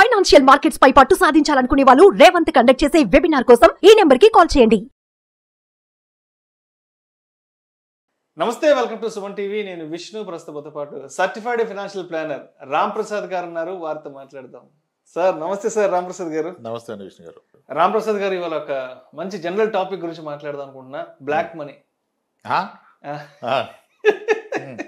Financial markets పై పట్టు సాధించాలనుకునే వాళ్ళు Revanth conduct చేసే వెబినార్ కోసం ఈ నెంబర్ కి కాల్ చేయండి నమస్తే వెల్కమ్ టు సుమన్ టీవీ నేను విష్ణు ప్రస్తుతంతో పాటు certified financial planner Ram Prasad garu ఉన్నారు వారితో మాట్లాడదాం సార్ నమస్తే సార్ రామ్ ప్రసాద్ గారు నమస్తే అండి విష్ణు గారు రామ్ ప్రసాద్ గారు ఇవాళ ఒక మంచి జనరల్ టాపిక్ గురించి మాట్లాడదాం అనుకుంటున్నా బ్లాక్ మనీ ఆ? ఆ. ఉమ్.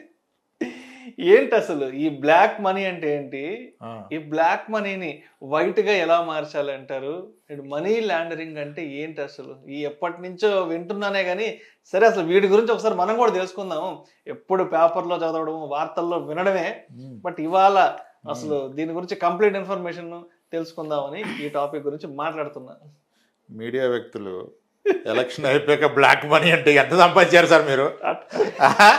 ఏంటి అసలు ఈ బ్లాక్ మనీ అంటే ఏంటి ఆ. ఈ బ్లాక్ మనీని వైట్ గా ఎలా మార్చాలి అంటారు మనీ లాండరింగ్ అంటే ఏంటి అసలు ఈ ఎప్పటి నుంచో వింటున్నానే కానీ సరే అసలు వీటి గురించి ఒకసారి మనం కూడా తెలుసుకుందాము ఎప్పుడు పేపర్లో చదవడము వార్తల్లో వినడమే ఉమ్. బట్ ఇవాళ అసలు దీని గురించి కంప్లీట్ ఇన్ఫర్మేషన్ తెలుసుకుందామని ఈ టాపిక్ గురించి మాట్లాడుతున్నా మీడియా వ్యక్తులు ఎలక్షన్ అయిపోయాక బ్లాక్ మనీ అంటే ఎంత సంపాదించారు సార్ మీరు ఆహా.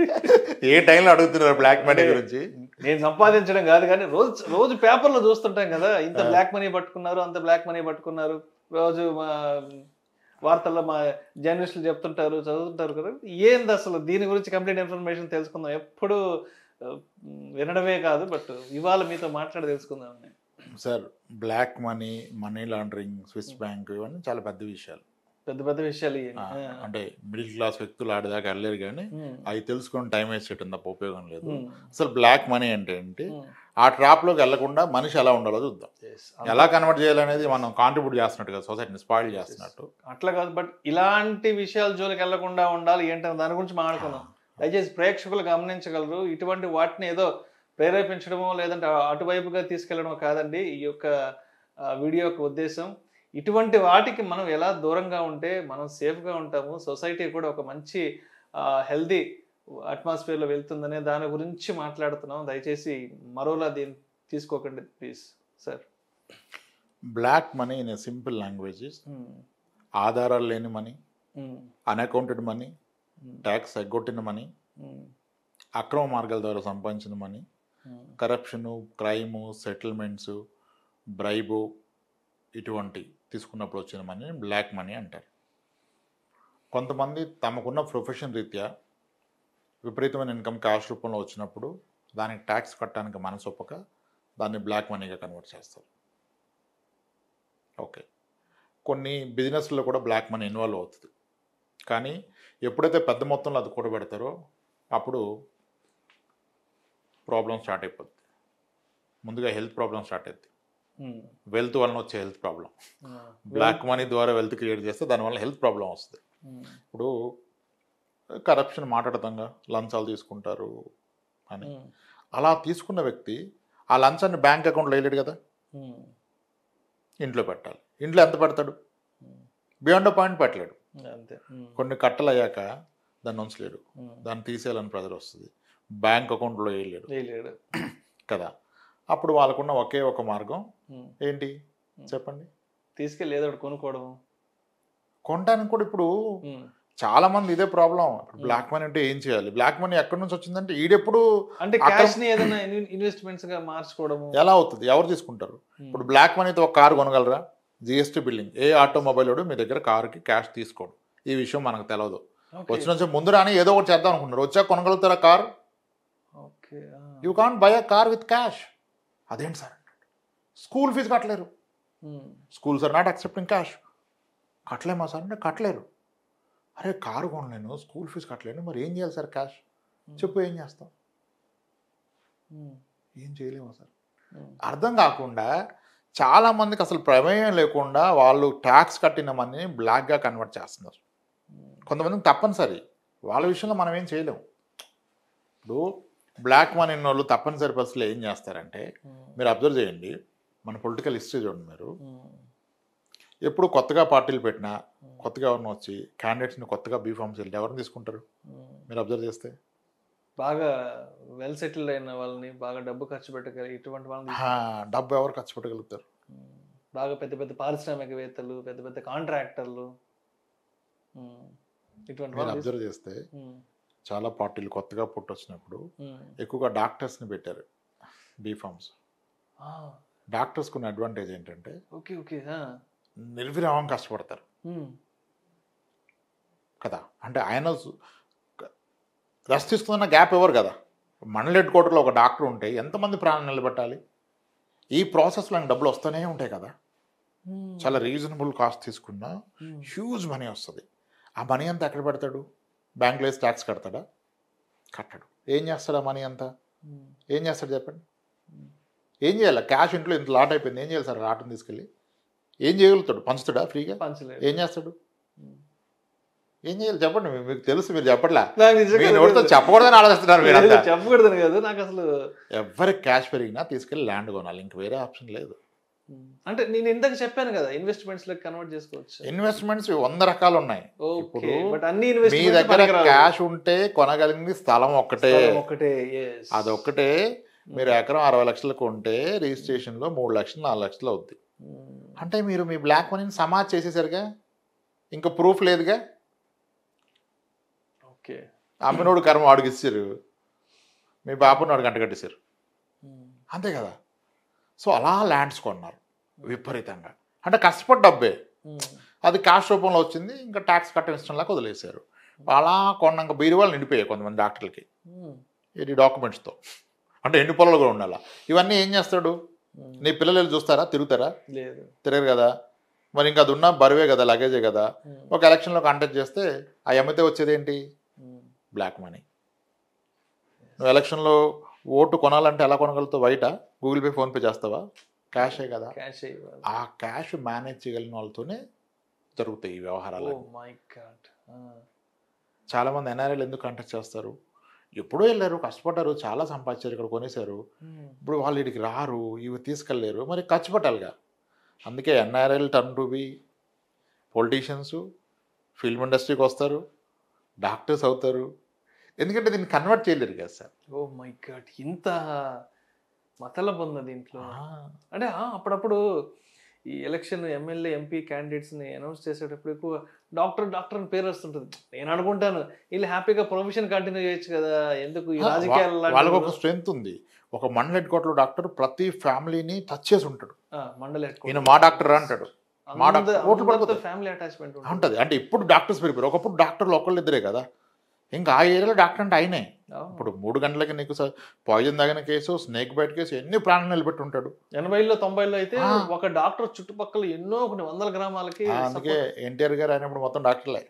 ఏ టైంలో అడుగుతున్నారు బ్లాక్ మనీ గురించి నేను సంపాదించడం కాదు కానీ రోజు రోజు పేపర్లో చూస్తుంటాం కదా ఇంత ఆ. బ్లాక్ మనీ పట్టుకున్నారు అంత బ్లాక్ మనీ పట్టుకున్నారు రోజు మా వార్తల్లో మా జర్నలిస్టులు చెప్తుంటారు చదువుతుంటారు కదా ఏంది అసలు దీని గురించి కంప్లీట్ ఇన్ఫర్మేషన్ తెలుసుకుందాం ఎప్పుడు ఆ, వినడమే కాదు బట్ ఇవాళ మీతో మాట్లాడి తెలుసుకుందాం sir black money money laundering Swiss bank ఇవన్నీ చాలా పెద్ద విషయాలు పెద్ద పెద్ద విషయాలు ఆ, ఇవన్నీ. ఆ. అంటే మిడిల్ క్లాస్ వ్యక్తులు ఆడదాకా వెళ్ళలేరు కానీ ఉమ్. అవి తెలుసుకొని టైం వేస్ట్ చేయడం తప్ప ఉపయోగం లేదు ఉమ్. అసలు బ్లాక్ మనీ అంటే ఏంటి ఉమ్. ఆ ట్రాప్లోకి వెళ్లకుండా మనిషి ఎలా ఉండాలో చూద్దాం Yes. ఎలా కన్వర్ట్ చేయాలనేది మనం కాంట్రిబ్యూట్ చేస్తున్నట్టు కదా సొసైటీని స్పాయిల్ చేస్తున్నట్టు అట్లా కాదు బట్ ఇలాంటి విషయాల జోలికి వెళ్లకుండా ఉండాలి ఏంటనే దాని గురించి మాట్లాడుకుందాం దయచేసి ప్రేక్షకులు గమనించగలరు ఇటువంటి వాటిని ఏదో ప్రేరేపించడమో లేదంటే అటువైపుగా తీసుకెళ్లడమో కాదండి ఈ యొక్క ఆ, వీడియో యొక్క ఉద్దేశం ఇటువంటి వాటికి మనం ఎలా దూరంగా ఉంటే మనం సేఫ్గా ఉంటాము సొసైటీ కూడా ఒక మంచి హెల్దీ అట్మాస్ఫియర్లో వెళ్తుందనే దాని గురించి మాట్లాడుతున్నాం దయచేసి మరోలా దీన్ని తీసుకోకండి please sir black money in a simple languages ఆధారాలు లేని మనీ అన్అకౌంటెడ్ మనీ ట్యాక్స్ ఎగ్గొట్టిన మనీ అక్రమ మార్గాల ద్వారా సంపాదించిన money corruption crime settlements bribe ఇటువంటి తీసుకున్నప్పుడు వచ్చిన మనీని బ్లాక్ మనీ అంటారు కొంతమంది తమకున్న ప్రొఫెషన్ రీత్యా విపరీతమైన ఇన్కమ్ క్యాష్ రూపంలో వచ్చినప్పుడు దానికి ట్యాక్స్ కట్టడానికి మనసొప్పక దాన్ని బ్లాక్ మనీగా కన్వర్ట్ చేస్తారు ఓకే కొన్ని బిజినెస్లో కూడా బ్లాక్ మనీ ఇన్వాల్వ్ అవుతుంది కానీ ఎప్పుడైతే పెద్ద మొత్తంలో అది కూడబెడతారో అప్పుడు ప్రాబ్లం స్టార్ట్ అయిపోద్ది ముందుగా హెల్త్ ప్రాబ్లం స్టార్ట్ అవుతుంది వెల్త్ వలన వచ్చే హెల్త్ ప్రాబ్లం బ్లాక్ మనీ ద్వారా వెల్త్ క్రియేట్ చేస్తే దానివల్ల హెల్త్ ప్రాబ్లం వస్తుంది ఇప్పుడు కరప్షన్ మాట్లాడతంగా లంచాలు తీసుకుంటారు అని అలా తీసుకున్న వ్యక్తి ఆ లంచాన్ని బ్యాంక్ అకౌంట్లో వేయలేడు కదా ఇంట్లో పెట్టాలి ఇంట్లో ఎంత పెడతాడు బియాండ్ పాయింట్ పెట్టలేడు అంతే కొన్ని కట్టలు అయ్యాక దాన్ని ఉంచలేడు దాన్ని తీసేయాలని ప్రెజర్ వస్తుంది బ్యాంక్ అకౌంట్లో వేయలేడు లేడు కదా అప్పుడు వాళ్ళకున్న ఒకే ఒక మార్గం ఏంటి చెప్పండి తీసుకెళ్ళి ఏదో ఒకటి కొనుక్కోవడం కొనడానికి కూడా ఇప్పుడు చాలా మంది ఇదే ప్రాబ్లం ఇప్పుడు బ్లాక్ మనీ అంటే ఏం చేయాలి బ్లాక్ మనీ ఎక్కడి నుంచి వచ్చిందంటే ఈడెప్పుడు అంటే అక్కడ- క్యాష్ ని ఏదైనా ఇన్వెస్ట్మెంట్స్ గా మార్చుకోవడము ఎలా అవుతుంది ఎవరు తీసుకుంటారు ఇప్పుడు బ్లాక్ మనీతో ఒక కారు కొనగలరా జిఎస్టీ బిల్డింగ్ ఏ ఆటోమొబైల్ వాడు మీ దగ్గర కారుకి క్యాష్ తీసుకోడు ఈ విషయం మనకు తెలియదు Okay. వచ్చిన నుంచి ముందు రాని ఏదో ఒకటి చేద్దాం అనుకుంటున్నారు వచ్చాక కొనగలుగుతారా కారు Okay, ఆ. You can't buy a car with cash అదేంటి సార్ స్కూల్ ఫీజు కట్టలేరు um, schools are not accepting cash కట్టలేమా సార్ అంటే కట్టలేరు అరే కారు కొనలేను స్కూల్ ఫీజు కట్టలేను మరి ఏం చేయాలి సార్ క్యాష్ చెప్పు ఏం చేస్తాం ఉమ్, ఏం చేయలేమా సార్ ఉమ్, అర్థం కాకుండా చాలా మందికి అసలు ప్రమేయం లేకుండా వాళ్ళు ట్యాక్స్ కట్టిన మనీని బ్లాక్గా కన్వర్ట్ చేస్తున్నారు ఉమ్, కొంతమందికి తప్పనిసరి వాళ్ళ విషయంలో మనం ఏం చేయలేము ఇప్పుడు బ్లాక్ మనీ ఉన్న వాళ్ళు తప్పనిసరి పరిస్థితులు ఏం చేస్తారంటే ఉమ్, మీరు అబ్జర్వ్ చేయండి మన పొలిటికల్ హిస్టరీ చూడండి మీరు ఉమ్, ఎప్పుడు కొత్తగా పార్టీలు పెట్టినా కొత్తగా ఎవరిని వచ్చి క్యాండిడేట్స్ని కొత్తగా బీఫామ్స్ వెళ్ళి ఎవరిని తీసుకుంటారు ఉమ్. మీరు అబ్జర్వ్ చేస్తే బాగా వెల్ సెటిల్డ్ అయిన వాళ్ళని బాగా డబ్బు ఖర్చు పెట్టగలి ఇటువంటి వాళ్ళని హా, డబ్బు ఎవరు ఖర్చు పెట్టగలుగుతారు ఉమ్, బాగా పెద్ద పెద్ద పారిశ్రామికవేత్తలు పెద్ద పెద్ద కాంట్రాక్టర్లు ఉమ్, ఇటువంటి మీరు వాళ్ళు అబ్జర్వ్ చేస్తే ఉమ్, చాలా పార్టీలు కొత్తగా పుట్టొచ్చినప్పుడు ఉమ్. ఎక్కువగా డాక్టర్స్ని పెట్టారు బీఫామ్స్ ఆ, డాక్టర్స్కి ఉన్న అడ్వాంటేజ్ ఏంటంటే ఓకే ఓకే ఆ, నిర్విరామం కష్టపడతారు ఉమ్, కదా అంటే ఆయన రెస్ట్ తీసుకున్న గ్యాప్ ఎవరు కదా మండల్ హెడ్ క్వార్టర్లో ఒక డాక్టర్ ఉంటే ఎంతమంది ప్రాణం నిలబెట్టాలి ఈ ప్రాసెస్లో ఆయనకు డబ్బులు వస్తూనే ఉంటాయి కదా చాలా రీజనబుల్ కాస్ట్ తీసుకున్నా హ్యూజ్ మనీ వస్తుంది ఆ మనీ అంతా ఎక్కడ పెడతాడు బ్యాంకులో వేసి ట్యాక్స్ కడతాడా కట్టడు ఏం చేస్తాడు ఆ మనీ అంతా ఏం చేస్తాడు చెప్పండి ఏం చేయాలి క్యాష్ ఇంట్లో ఇంత లాట్ అయిపోయింది ఏం చేయాలి సార్ లాట్ని తీసుకెళ్ళి ఏం చేయగలుగుతాడు పంచుతాడా ఫ్రీగా పంచలేదు ఏం చేస్తాడు ఏం చేయాలి చెప్పండి మీ- మీకు తెలుసు మీరు చెప్పట్లా నాకు నిజంగా మీ నోటితో తెలియదు. చెప్పకూడదని ఆలోచిస్తున్నారు మీరు లేదు, చెప్పకూడదని కాదు నాకు అసలు ఎవరి క్యాష్ పెరిగినా తీసుకెళ్ళి ల్యాండ్ కొనాలి ఇంక వేరే ఆప్షన్ లేదు అంటే నేను ఇందాక చెప్పాను కదా ఇన్వెస్ట్మెంట్స్ లో కన్వర్ట్ చేసుకోవచ్చు ఇన్వెస్ట్మెంట్స్ వంద రకాలు ఉన్నాయి ఓకే ఇప్పుడు బట్ అన్ని మీ ఇన్వెస్ట్మెంట్ దగ్గర క్యాష్ ఉంటే కొనగలిగింది స్థలం ఒక్కటే ఒకటే yes. అదొక్కటే మీరు ఎకరం అరవై లక్షలకు ఉంటే రిజిస్ట్రేషన్లో మూడు లక్షలు నాలుగు లక్షలు అవుద్ది Hmm. అంటే మీరు మీ బ్లాక్ మనీని సమాజ్ చేసేసరిగా ఇంకా ప్రూఫ్ లేదుగా ఓకే అమ్మినోడు కర్మ వాడికి ఇచ్చారు మీ బాబుని వాడు గంట కట్టేశారు Hmm. అంతే కదా సో అలా ల్యాండ్స్ కొన్నారు విపరీతంగా అంటే కష్టపడి డబ్బే Hmm. అది కాస్ట్ రూపంలో వచ్చింది ఇంకా ట్యాక్స్ కట్టనిష్టంలాగా వదిలేశారు అలా కొన్నాక బీరువాళ్ళు నిండిపోయాయి కొంతమంది డాక్టర్లకి Hmm. ఇది డాక్యుమెంట్స్తో అంటే ఎండు పొలాలు కూడా ఉండాలా ఇవన్నీ ఏం చేస్తాడు Hmm. నీ పిల్లలు వెళ్ళి చూస్తారా తిరుగుతారా లేదు తిరగరు కదా మరి ఇంకా అది ఉన్న బరువే కదా లగేజే కదా Hmm. ఒక ఎలక్షన్లో కాంటాక్ట్ చేస్తే ఆ అమ్మితే వచ్చేది ఏంటి Hmm. బ్లాక్ మనీ నువ్వు ఎలక్షన్లో ఓటు కొనాలంటే ఎలా కొనగలుగుతావు బయట గూగుల్ పే ఫోన్పే చేస్తావా క్యాషే కదా క్యాష్ ఇవ్వాలి ఆ క్యాష్ మేనేజ్ చేయగలిగిన వాళ్ళతోనే జరుగుతాయి ఈ వ్యవహారాలు ఓ మై గాడ్ చాలామంది ఎన్ఆర్ఐలు ఎందుకు కాంటాక్ట్ చేస్తారు ఎప్పుడో వెళ్ళారు కష్టపడ్డారు చాలా సంపాదించారు ఇక్కడ కొనేశారు ఇప్పుడు వాళ్ళు వీడికి రారు ఇవి తీసుకెళ్ళలేరు మరి ఖర్చు పెట్టాలిగా అందుకే ఎన్ఆర్ఐలు turn to be politicians film ఇండస్ట్రీకి వస్తారు డాక్టర్స్ అవుతారు ఎందుకంటే దీన్ని కన్వర్ట్ చేయలేరు కదా సార్ ఓ మై గాడ్ ఇంత మతల పొంద దీంట్లో అంటే ఆ, అప్పుడప్పుడు ఈ ఎలక్షన్ ఎమ్మెల్యే ఎంపీ క్యాండిడేట్స్ని అనౌన్స్ చేసేటప్పుడు ఎక్కువ డాక్టర్ డాక్టర్ అని పేరు వస్తుంటుంది నేను అనుకుంటాను వీళ్ళు హ్యాపీగా ప్రొఫెషన్ కంటిన్యూ చేయొచ్చు కదా ఎందుకు ఈ రాజకీయాలు వా- వాళ్ళకు ఒక స్ట్రెంగ్త్ ఉంది ఒక మండల హెడ్ క్వార్టర్ డాక్టర్ ప్రతి ఫ్యామిలీని టచ్ చేసి ఉంటాడు మండలి ఈయన మా డాక్టర్ అంటాడు మా డాక్టర్ ఓట్లు పడిపోతాయి. ఫ్యామిలీ అటాచ్మెంట్ ఉంటుంది అంటే ఇప్పుడు డాక్టర్స్ పెరిగిపోయారు ఒకప్పుడు డాక్టర్లు ఒకళ్ళు ఇద్దరే కదా ఇంకా ఆ ఏరియాలో డాక్టర్ అంటే ఆయనే ఇప్పుడు మూడు గంటలకి నీకు పాయిజన్ తాగిన కేసు స్నేక్ బైట్ కేసు ఎన్ని ప్రాణాలు నిలబెట్టి ఉంటాడు ఎనభైలో తొంభైలో అయితే ఆ. ఒక డాక్టర్ చుట్టుపక్కల ఎన్నో కొన్ని వందల గ్రామాలకి ఆ, అందుకే ఎన్టీఆర్ గారు అయినప్పుడు మొత్తం డాక్టర్లే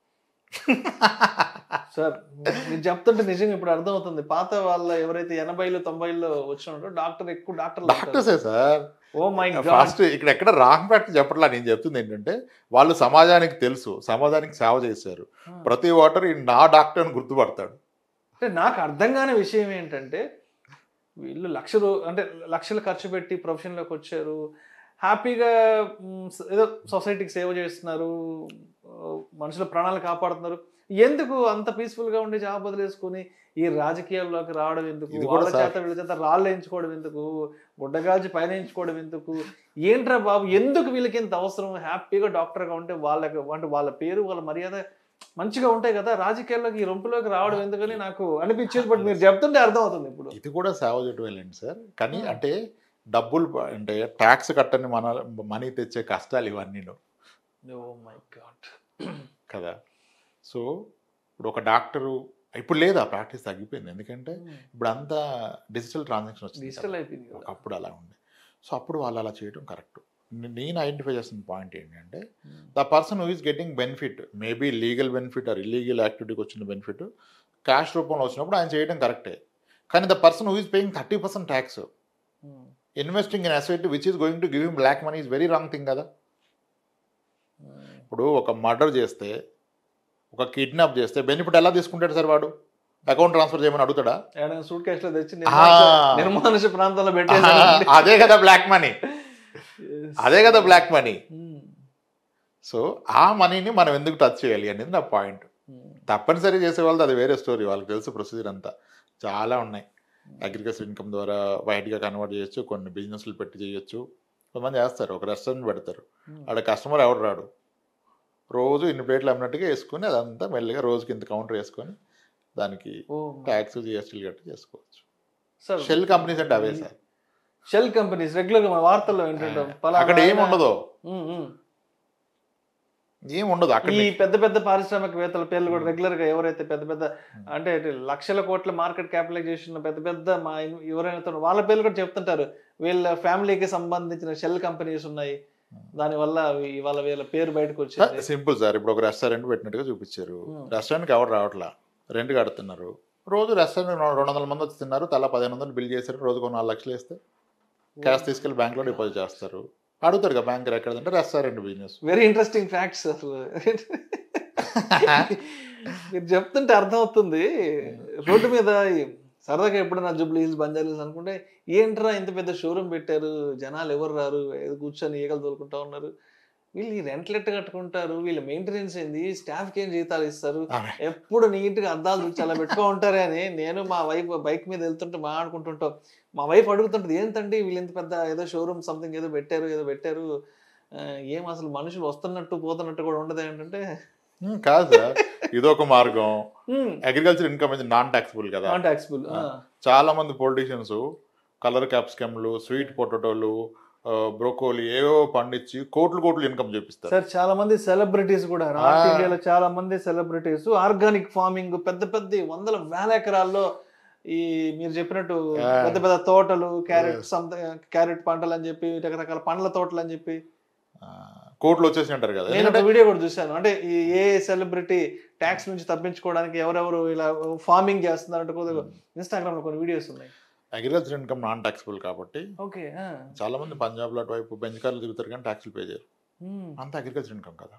సార్ మీరు చెప్తుంటే నిజంగా ఇప్పుడు అర్థమవుతుంది పాత వాళ్ళ ఎవరైతే ఎనభైలో తొంభైలో వచ్చినారో డాక్టర్ ఎక్కువ డాక్టర్లు డాక్టర్సే sir oh my god first ఇక్కడ ఎక్కడ రాంగ్ ఫ్యాక్ట్ చెప్పట్లా నేను చెప్తుంది ఏంటంటే వాళ్ళు సమాజానికి తెలుసు సమాజానికి సేవ చేశారు ప్రతి ఓటర్ ఈ నా డాక్టర్ అని గుర్తుపడతాడు అంటే నాకు అర్థం కాని విషయం ఏంటంటే వీళ్ళు లక్ష రూ అంటే లక్షలు ఖర్చు పెట్టి ప్రొఫెషన్లోకి వచ్చారు హ్యాపీగా మ్, స- ఏదో సొసైటీకి సేవ చేస్తున్నారు ఆ, మనుషుల ప్రాణాలు కాపాడుతున్నారు ఎందుకు అంత peaceful గా ఉండే జాబ్ వదిలేసుకొని ఈ రాజకీయాల్లోకి రావడం ఎందుకు ఇది కూడా వాళ్ళ సార్. చేత వీళ్ళ చేత రాళ్ళు వేయించుకోవడం ఎందుకు గుడ్డగాల్చి పైన వేయించుకోవడం ఎందుకు ఏంట్రా బాబు ఎందుకు వీళ్ళకి ఇంత అవసరం హ్యాపీగా డాక్టర్గా ఉంటే వాళ్ళకి అంటే వాళ్ళ పేరు వాళ్ళ మర్యాద మంచిగా ఉంటాయి కదా రాజకీయాల్లోకి ఈ రొంపులోకి రావడం ఎందుకని నాకు అనిపించేది బట్ మీరు చెప్తుంటే అర్థం అవుతుంది ఇప్పుడు ఇది కూడా సేవ చేయడం వెళ్ళండి సార్ కానీ Hmm. అంటే డబ్బులు ప- అంటే ట్యాక్స్ కట్టని మన మనీ తెచ్చే కష్టాలు ఇవన్నీ ఓ మై గాడ్ కదా సో ఇప్పుడు ఒక డాక్టరు ఇప్పుడు లేదు ఆ ప్రాక్టీస్ తగ్గిపోయింది ఎందుకంటే ఇప్పుడు అంతా డిజిటల్ ట్రాన్సాక్షన్ వచ్చింది డిజిటల్ కదా. అయిపోయింది కదా అప్పుడు అలా ఉంది సో అప్పుడు వాళ్ళు అలా చేయడం కరెక్ట్ నేను ఐడెంటిఫై చేసిన పాయింట్ ఏంటంటే the person who is getting benefit maybe legal benefit or illegal యాక్టివిటీకి వచ్చిన బెనిఫిట్ క్యాష్ రూపంలో వచ్చినప్పుడు ఆయన చేయడం కరెక్టే కానీ the person who is paying thirty percent tax investing in asset which is going to give him black money is very wrong thing కదా ఇప్పుడు ఒక మర్డర్ చేస్తే ఒక కిడ్నాప్ చేస్తే బెనిఫిట్ ఎలా తీసుకుంటాడు సార్ వాడు అకౌంట్ ట్రాన్స్ఫర్ చేయమని అడుగుతాడా ఏడైనా సూట్ కేసులో తెచ్చి ఆ. నిర్మానుష- నిర్మానుష ప్రాంతంలో పెట్టేసి అదే కదా బ్లాక్ మనీ అదే కదా బ్లాక్ మనీ సో ఆ మనీని మనం ఎందుకు టచ్ చేయాలి అనేది నా పాయింట్ తప్పనిసరి చేసే వాళ్ళది అది వేరే స్టోరీ వాళ్ళకి తెలుసు ప్రొసీజర్ అంతా చాలా ఉన్నాయి అగ్రికల్చర్ ఇన్కమ్ ద్వారా వైట్గా కన్వర్ట్ చేయొచ్చు కొన్ని బిజినెస్లు పెట్టి చేయొచ్చు కొంతమంది చేస్తారు ఒక రెస్టారెంట్ పెడతారు ఆడ కస్టమర్ ఎవడు రాడు రోజు ఇన్ని ప్లేట్లు అమ్మినట్టుగా వేసుకొని అదంతా మెల్లిగా రోజుకి ఇంత కౌంటర్ వేసుకొని దానికి ఓ ట్యాక్స్ జిఎస్టీలు గట్టి చేసుకోవచ్చు సార్ షెల్ కంపెనీస్ అంటే అవే సార్ షెల్ కంపెనీస్ రెగ్యులర్ గా మన వార్తల్లో వింటుంటాం పలానా అక్కడ ఏమి ఆయన- ఉండదు ఉమ్, ఉమ్. ఏం ఉండదు అక్కడ ఈ పెద్ద పెద్ద పారిశ్రామికవేత్తల పేర్లు కూడా రెగ్యులర్ గా ఎవరైతే పెద్ద పెద్ద అంటే ఇటు లక్షల కోట్ల మార్కెట్ క్యాపిటలైజేషన్ పెద్ద పెద్ద మా ఇన్- ఎవరైనా ఉన్నారు, వాళ్ళ పేర్లు కూడా చెప్తుంటారు వీళ్ళ ఫ్యామిలీకి సంబంధించిన షెల్ కంపెనీస్ ఉన్నాయి దాని వల్ల ఇవాళ వీళ్ళ పేరు బయటకు వచ్చింది సింపుల్ సార్ ఇప్పుడు ఒక రెస్టారెంట్ పెట్టినట్టుగా చూపించారు Hmm. రెస్టారెంట్కి ఎవరు రావట్లా రెంట్ కడుతున్నారు రోజు రెస్టారెంట్ రెండు వందల మంది వచ్చి తిన్నారు తలా పదిహేను వందలు బిల్ చేశారు రోజుకు నాలుగు లక్షలు వేస్తే క్యాష్ తీసుకెళ్లి బ్యాంక్లో డిపాజిట్ చేస్తారు అడుగుతారు కదా బ్యాంక్ ఎక్కడంటే restaurant business very interesting facts అసలు మీరు చెప్తుంటే అర్థమవుతుంది రోడ్డు మీద ఈ సరదాగా ఎప్పుడైనా జుబ్లీ హిల్స్ బంజారా హిల్స్ అనుకుంటే ఏంట్రా ఇంత పెద్ద షోరూమ్ పెట్టారు జనాలు ఎవరు రారు ఏదో కూర్చొని ఈగలు తోలుకుంటా ఉన్నారు వీళ్ళు ఈ రెంట్లు ఎట్ట కట్టుకుంటారు వీళ్ళ మెయింటెనెన్స్ ఏంది స్టాఫ్కి ఏం జీతాలు ఇస్తారు ఎప్పుడు నీట్గా అద్దాలు చూసి అలా పెట్టుకో ఉంటారే అని నేను మా వైఫ్ బైక్ మీద వెళ్తుంటే మాట్లాడుకుంటుంటాం మా వైఫ్ అడుగుతుంటది ఏంటండి వీళ్ళు ఇంత పెద్ద ఏదో షోరూమ్ సంథింగ్ ఏదో పెట్టారు ఏదో పెట్టారు ఆ, ఏం అసలు మనుషులు వస్తున్నట్టు పోతున్నట్టు కూడా ఉండదు ఏంటంటే కాదు సార్ ఇదొక మార్గం అగ్రికల్చర్ ఇన్కమ్ ఇది నాన్ టాక్సిబుల్ కదా కాంటాక్సిబుల్ చాలా మంది పొలిటీషియన్స్ కలర్ క్యాప్సికమ్లు స్వీట్ పొటాటోలు బ్రోకోలి ఏవో పండించి కోట్లు కోట్లు ఇన్కమ్ చూపిస్తారు సార్ చాలా మంది సెలబ్రిటీస్ కూడా నార్త్ ఆ. ఇండియాలో చాలా మంది సెలబ్రిటీస్ ఆర్గానిక్ ఫార్మింగ్ పెద్ద పెద్ద వందల వేల ఎకరాల్లో ఈ మీరు చెప్పినట్టు ఆ. పెద్ద పెద్ద తోటలు క్యారెట్ సంథింగ్ క్యారెట్ పంటలు అని చెప్పి రకరకాల పండ్ల తోటలు అని చెప్పి ఆ, కోట్లు వచ్చేసి అంటారు కదా నేను ఎందుకంటే ఒక వీడియో కూడా చూశాను అంటే ఈ ఏ సెలబ్రిటీ ట్యాక్స్ నుంచి తప్పించుకోవడానికి ఎవరెవరు ఇలా ఫార్మింగ్ చేస్తున్నారంటే కొద్దిగా ఇన్స్టాగ్రామ్ లో కొన్ని వీడియోస్ ఉన్నాయి అగ్రికల్చర్ ఇన్కమ్ నాన్ టాక్సిబుల్ కాబట్టి ఓకే చాలా మంది పంజాబ్ లో అటువైపు బెంచ్ కార్లు తిరుగుతారు కానీ ట్యాక్స్లు పే చేయరు అంత అగ్రికల్చర్ ఇన్కమ్ కదా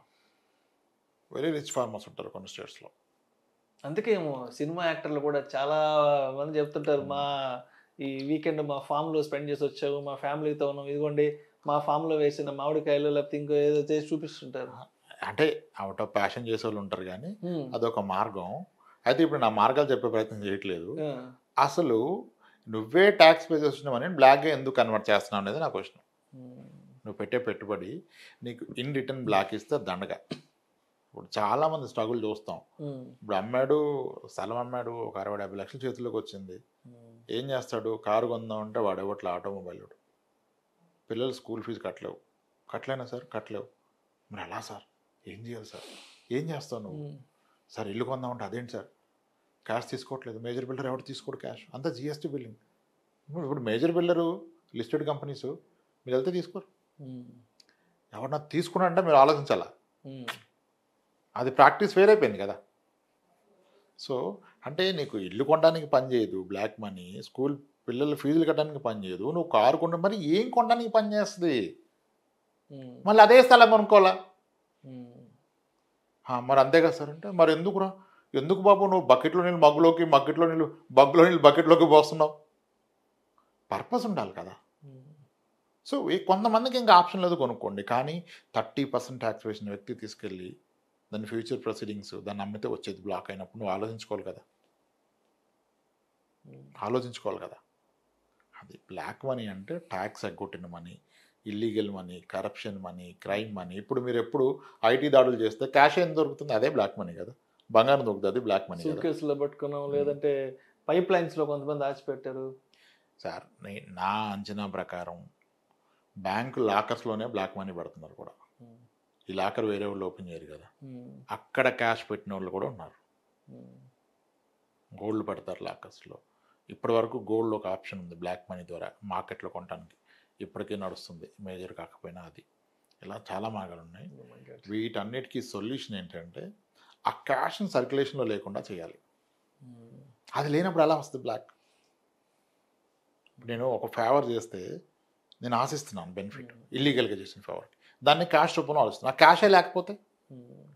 వెరీ రిచ్ ఫార్మర్స్ ఉంటారు కొన్ని స్టేట్స్ లో అందుకే ఏమో సినిమా యాక్టర్లు కూడా చాలా మంది చెప్తుంటారు మా ఈ వీకెండ్ మా farm లో స్పెండ్ చేసి వచ్చాము మా ఫ్యామిలీతో ఉన్నాం ఇదిగోండి మా farm లో వేసిన మామిడికాయలు లేకపోతే ఇంకో ఏదో చేసి చూపిస్తుంటారు అంటే అవుట్ ఆఫ్ ప్యాషన్ చేసే వాళ్ళు ఉంటారు కానీ Hmm. అదొక మార్గం అయితే ఇప్పుడు నా మార్గాలు చెప్పే ప్రయత్నం చేయట్లేదు ఆ. అసలు నువ్వే ట్యాక్స్ పే చేస్తున్నావని బ్లాక్గా ఎందుకు కన్వర్ట్ చేస్తున్నావు అనేది నా క్వశ్చన్ Hmm. నువ్వు పెట్టే పెట్టుబడి నీకు ఇన్ రిటర్న్ బ్లాక్ ఇస్తే దండగా ఇప్పుడు చాలామంది స్ట్రగుల్ చూస్తాం Hmm. ఇప్పుడు అమ్మాడు స్థలం అమ్మాడు ఒక అరవై డెబ్బై లక్షల చేతిలోకి వచ్చింది Hmm. ఏం చేస్తాడు కారు కొందాం అంటే వాడు ఇవ్వట్లే ఆటోమొబైల్ వాడు. పిల్లలు స్కూల్ ఫీజు కట్టలేవు కట్టలేనా సార్ కట్టలేవు మరి ఎలా సార్ ఏం చేయాలి సార్ ఏం చేస్తావు నువ్వు Hmm. సార్ ఇల్లు కొందామంటే అదేంటి సార్ క్యాష్ తీసుకోవట్లేదు మేజర్ బిల్డర్ ఎవరు తీసుకోడు క్యాష్ అంతా జిఎస్టీ బిల్లింగ్ ఇప్పుడు ఇప్పుడు మేజర్ బిల్డరు లిస్టెడ్ కంపెనీస్ మీరు వెళ్తే తీసుకోరు Hmm. ఎవరన్నా తీసుకున్నా అంటే మీరు ఆలోచించాలా Hmm. అది ప్రాక్టీస్ వేరైపోయింది కదా సో అంటే నీకు ఇల్లు కొనడానికి పని చేయదు బ్లాక్ మనీ స్కూల్ పిల్లల ఫీజులు కట్టడానికి పని చేయదు నువ్వు కారు కొండ మరి ఏం కొనడానికి పని చేస్తుంది Hmm. మళ్ళీ అదే స్థలం కొనుక్కోవాలా Hmm. ఆ, మరి అంతే కదా సార్ అంటే మరి ఎందుకురా ఎందుకు బాబు నువ్వు బకెట్లో నీళ్ళు మగ్గులోకి మగ్గిట్లో నీళ్ళు బగ్గులో నీళ్ళు బకెట్లోకి పోస్తున్నావు పర్పస్ ఉండాలి కదా Hmm. సో ఈ కొంతమందికి ఇంకా ఆప్షన్ లేదు కొనుక్కోండి కానీ థర్టీ పర్సెంట్ ట్యాక్స్ వేసిన వ్యక్తి తీసుకెళ్ళి దాని ఫ్యూచర్ ప్రొసీడింగ్స్ దాన్ని అమ్మితే వచ్చేది బ్లాక్ అయినప్పుడు నువ్వు ఆలోచించుకోవాలి కదా Hmm. ఆలోచించుకోవాలి కదా అది బ్లాక్ మనీ అంటే ట్యాక్స్ ఎగ్గొట్టిన money illegal money corruption money crime money ఇప్పుడు మీరు ఎప్పుడు ఐటీ దాడులు చేస్తే క్యాష్ ఏం దొరుకుతుంది అదే బ్లాక్ మనీ కదా బంగారం దొరుకుతుంది అది బ్లాక్ మనీ సూట్ కదా కేసులో పట్టుకున్నాం లేదంటే పైప్ లైన్స్ లో కొంతమంది దాచిపెట్టారు సార్ నే- నా అంచనా ప్రకారం బ్యాంకు లాకర్స్లోనే బ్లాక్ మనీ పెడుతున్నారు కూడా Hmm. ఈ లాకర్ వేరే వాళ్ళు ఓపెన్ చేయరు కదా Hmm. అక్కడ క్యాష్ పెట్టిన వాళ్ళు కూడా ఉన్నారు Hmm. గోల్డ్ పెడతారు లాకర్స్లో ఇప్పటి వరకు గోల్డ్ ఒక ఆప్షన్ ఉంది బ్లాక్ మనీ ద్వారా మార్కెట్లో కొనడానికి ఇప్పటికీ నడుస్తుంది మేజర్ కాకపోయినా అది ఇలా చాలా మార్గాలు ఉన్నాయి Oh my God. వీటన్నిటికీ సొల్యూషన్ ఏంటంటే ఆ క్యాష్ని సర్క్యులేషన్లో లేకుండా చేయాలి Hmm. అది లేనప్పుడు ఎలా వస్తుంది బ్లాక్ నేను ఒక ఫేవర్ చేస్తే నేను ఆశిస్తున్నాను బెనిఫిట్ ఇల్లీగల్గా చేసిన ఫేవర్ దాన్ని క్యాష్ రూపంలో ఆలోచిస్తున్నాను ఆ క్యాషే లేకపోతే Hmm.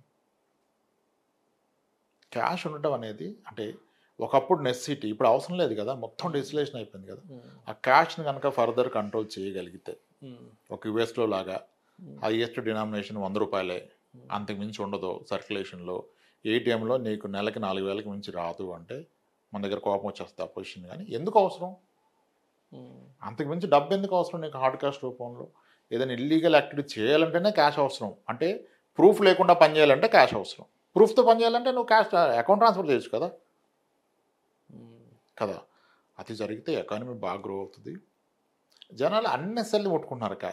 క్యాష్ ఉండటం అనేది అంటే ఒకప్పుడు నెసిటీ ఇప్పుడు అవసరం లేదు కదా మొత్తం డిజిటలైజేషన్ అయిపోయింది కదా Hmm. ఆ క్యాష్ని కనుక ఫర్దర్ కంట్రోల్ చేయగలిగితే Hmm. ఒక యుఎస్లో లాగా Hmm. హైయెస్ట్ డినామినేషన్ వంద రూపాయలే అంతకు మించి ఉండదు సర్క్యులేషన్లో ఏటీఎంలో నీకు నెలకి నాలుగు వేలకు మించి రాదు అంటే మన దగ్గర కోపం వచ్చేస్తుంది ఆ పొజిషన్ కానీ ఎందుకు అవసరం Hmm. అంతకు మించి డబ్బు ఎందుకు అవసరం నీకు హార్డ్ క్యాష్ రూపంలో ఏదైనా ఇల్లీగల్ యాక్టివిటీ చేయాలంటేనే క్యాష్ అవసరం అంటే ప్రూఫ్ లేకుండా పని చేయాలంటే క్యాష్ అవసరం ప్రూఫ్తో పని చేయాలంటే నువ్వు క్యాష్ అకౌంట్ ట్రాన్స్ఫర్ చేయొచ్చు కదా Hmm. కదా అది జరిగితే ఎకానమీ బాగా గ్రో అవుతుంది జనాలు అన్నెసర్లీ ముట్టుకుంటున్నారు క్యాష్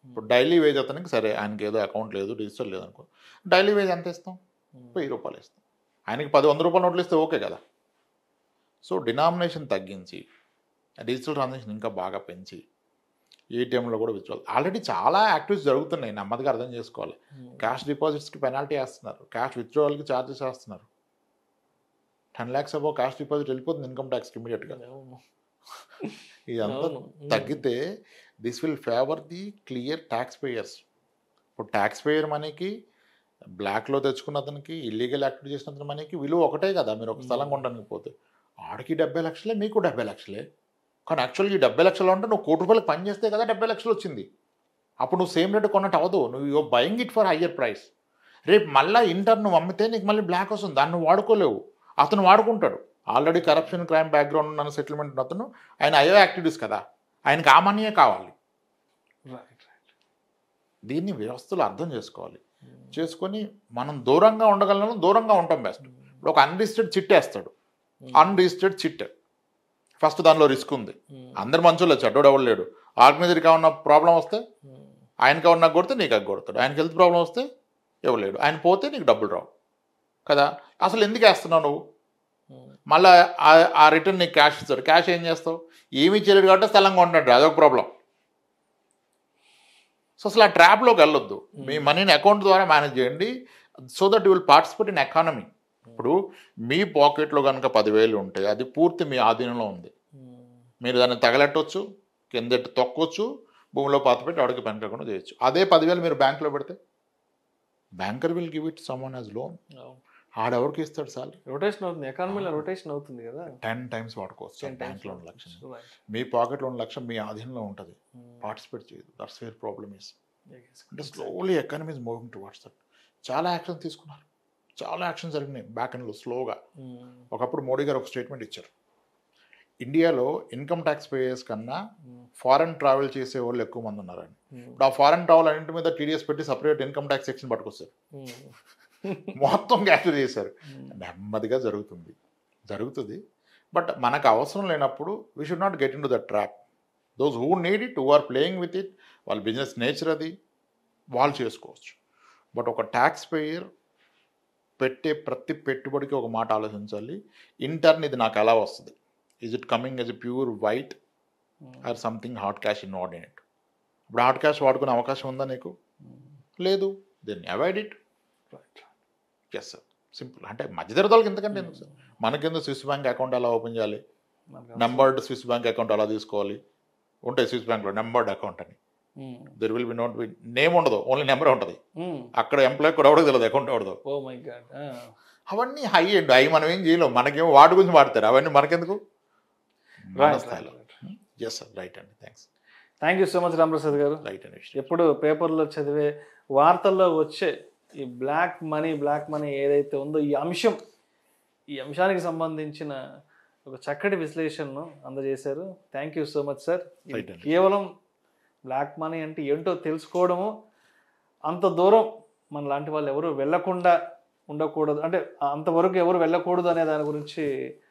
ఇప్పుడు డైలీ వేజ్ అతనికి సరే ఆయనకి ఏదో అకౌంట్ లేదు డిజిటల్ లేదు అనుకో డైలీ వేజ్ ఎంత ఇస్తాం వెయ్యి రూపాయలు ఇస్తాం ఆయనకి పది వంద రూపాయల నోట్లు ఇస్తే ఓకే కదా సో డినామినేషన్ తగ్గించి డిజిటల్ ట్రాన్సాక్షన్ ఇంకా బాగా పెంచి ఏటీఎంలో కూడా విత్డ్రాల్ ఆల్రెడీ చాలా యాక్టివిటీస్ జరుగుతున్నాయి నెమ్మదిగా అర్థం చేసుకోవాలి క్యాష్ డిపాజిట్స్కి పెనాల్టీ వేస్తున్నారు క్యాష్ విత్డ్రావల్కి ఛార్జెస్ వేస్తున్నారు ten lakhs above cash deposit వెళ్ళిపోతుంది ఇన్కమ్ ట్యాక్స్కి ఇమీడియట్గా అవును. ఇదంతా అవును. తగ్గితే this will favour the clear tax payers ఇప్పుడు ట్యాక్స్ పేయర్ మనీకి బ్లాక్లో తెచ్చుకున్న అతనికి ఇల్లీగల్ యాక్టివిటీ చేసిన అతని మనీకి విలువ ఒకటే కదా మీరు ఒక స్థలం కొనడానికి పోతే ఆడికి డెబ్బై లక్షలే మీకు డెబ్బై లక్షలే కానీ యాక్చువల్గా ఈ డెబ్బై లక్షలు అంటే నువ్వు కోటి రూపాయలు పని చేస్తే కదా డెబ్బై లక్షలు వచ్చింది అప్పుడు నువ్వు సేమ్ రేట్ కొన్నట్టు అవ్వదు నువ్వు you buying it for higher price రేపు మళ్ళీ ఇంటర్ నువ్వు అమ్మితే నీకు మళ్ళీ బ్లాక్ వస్తుంది దాన్ని నువ్వు వాడుకోలేవు అతను వాడుకుంటాడు ఆల్రెడీ కరప్షన్ క్రైమ్ బ్యాక్గ్రౌండ్ ఉన్న సెటిల్మెంట్ ఉన్న అతను ఆయన అయ్యో యాక్టివిటీస్ కదా ఆయనకి ఆ మనీయే కావాలి రైట్ రైట్ దీన్ని వ్యవస్థలు అర్థం చేసుకోవాలి చేసుకొని మనం దూరంగా ఉండగలను దూరంగా ఉంటాం బెస్ట్ ఇప్పుడు ఒక అన్రిజిస్టర్డ్ చిట్ వేస్తాడు అన్రిజిస్టర్డ్ చిట్ ఫస్ట్ దానిలో రిస్క్ ఉంది అందరు మంచోళ్ళు చెడ్డోడు ఎవడు లేడు ఆర్గనైజర్కి ఏమన్నా ప్రాబ్లం వస్తే ఆయనకి ఏమన్నా కొడితే నీకు అది కొడతాడు ఆయనకి హెల్త్ ప్రాబ్లం వస్తే ఇవ్వలేడు ఆయన పోతే నీకు డబ్బులు రావు కదా అసలు ఎందుకు వేస్తున్నావు నువ్వు మళ్ళీ ఆ రిటర్న్ నీకు క్యాష్ ఇస్తాడు క్యాష్ ఏం చేస్తావు ఏమీ చేయలేడు కాబట్టి స్థలంగా ఉంటాడు అదొక ప్రాబ్లం సో అసలు ఆ ట్రాప్లోకి వెళ్ళొద్దు మీ మనీని అకౌంట్ ద్వారా మేనేజ్ చేయండి so that you will participate in economy ఇప్పుడు మీ పాకెట్లో కనుక పదివేలు ఉంటే అది పూర్తి మీ ఆధీనంలో ఉంది మీరు దాన్ని తగలెట్టవచ్చు కిందెట్టు తొక్కొచ్చు భూమిలో పాత పెట్టి అడిగి పెనకకుండా చేయొచ్చు అదే పదివేలు మీరు బ్యాంకులో పెడితే banker will give it someone as loan ఆడెవరికి ఇస్తాడు సార్ రొటేషన్ అవుతుంది ఎకానమీలో రొటేషన్ అవుతుంది కదా టెన్ టైమ్స్ వాడుకోవచ్చు Ten times బ్యాంక్లో ఉన్న లక్ష Right. మీ పాకెట్లో ఉన్న లక్ష మీ ఆధీనంలో ఉంటుంది పార్టిసిపేట్ చేయదు that's where problem is Yes. అంటే slowly economy is moving towards that చాలా యాక్షన్ తీసుకున్నారు చాలా యాక్షన్ జరిగినాయి బ్యాక్ అండ్లో స్లోగా Mm. ఒకప్పుడు మోడీ గారు ఒక స్టేట్మెంట్ ఇచ్చారు ఇండియాలో ఇన్కమ్ ట్యాక్స్ పేయర్స్ కన్నా Mm. ఫారెన్ ట్రావెల్ చేసే వాళ్ళు ఎక్కువ మంది ఉన్నారని Mm. ఇప్పుడు ఆ ఫారెన్ ట్రావెల్ అన్నింటి మీద టీడీఎస్ పెట్టి సపరేట్ ఇన్కమ్ ట్యాక్స్ సెక్షన్ పట్టుకొస్తారు Mm. మొత్తం క్యాప్చర్ చేశారు Mm. నెమ్మదిగా జరుగుతుంది జరుగుతుంది బట్ మనకు అవసరం లేనప్పుడు we should not get into the trap those who need it who are playing with it వాళ్ళ బిజినెస్ నేచర్ అది వాళ్ళు చేసుకోవచ్చు బట్ ఒక ట్యాక్స్ పేయర్ పెట్టే ప్రతి పెట్టుబడికి ఒక మాట ఆలోచించాలి ఇంటర్న్ ఇది నాకు ఎలా వస్తుంది is it coming as pure white or something hot cash in it ఇప్పుడు హాట్ క్యాష్ వాడుకునే అవకాశం ఉందా నీకు లేదు దీన్ని avoid it Right. Yes sir simple అంటే మధ్యతరగతులకు ఎందుకంటే ఎందుకు సార్ మనకెందుకు స్విస్ బ్యాంక్ అకౌంట్ ఎలా ఓపెన్ చేయాలి మనకు నెంబర్డ్ స్విస్ బ్యాంక్ అకౌంట్ ఎలా తీసుకోవాలి ఉంటాయి స్విస్ బ్యాంక్లో నెంబర్డ్ అకౌంట్ అని Mm. There will be not be name ఉండదు ఓన్లీ నెంబర్ ఉంటుంది Mm. అక్కడ ఎంప్లాయ్ కూడా ఎవరికి తెలియదు అకౌంట్ ఎవడదు Oh my God. Ah. అవన్నీ హై అండ్ హై మనం ఏం చేయలేం మనకేమో వాటి గురించి వాడతారు అవన్నీ మనకెందుకు మన Right, స్థాయిలో right, right. Yes sir right అండి thanks thank you so much Ramprasad గారు రైట్ అండి ఎప్పుడు పేపర్లో చదివే వార్తల్లో వచ్చే ఈ బ్లాక్ మనీ బ్లాక్ మనీ ఏదైతే ఉందో ఈ అంశం ఈ అంశానికి సంబంధించిన ఒక చక్కటి విశ్లేషణను అందజేశారు thank you so much sir ఇది Right అండి. కేవలం బ్లాక్ మనీ అంటే ఏంటో తెలుసుకోవడము అంత దూరం మన లాంటి వాళ్ళు ఎవరు వెళ్ళకుండా ఉండకూడదు అంటే అంతవరకు ఎవరు వెళ్ళకూడదు అనే దాని గురించి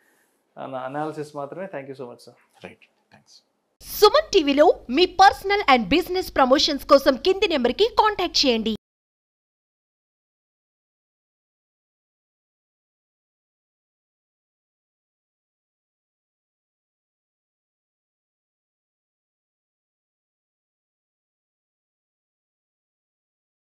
అనాలిసిస్ మాత్రమే thank you so much sir right thanks Suman టీవీలో మీ పర్సనల్ అండ్ బిజినెస్ ప్రమోషన్స్ కోసం కింది నెంబర్కి కాంటాక్ట్ చేయండి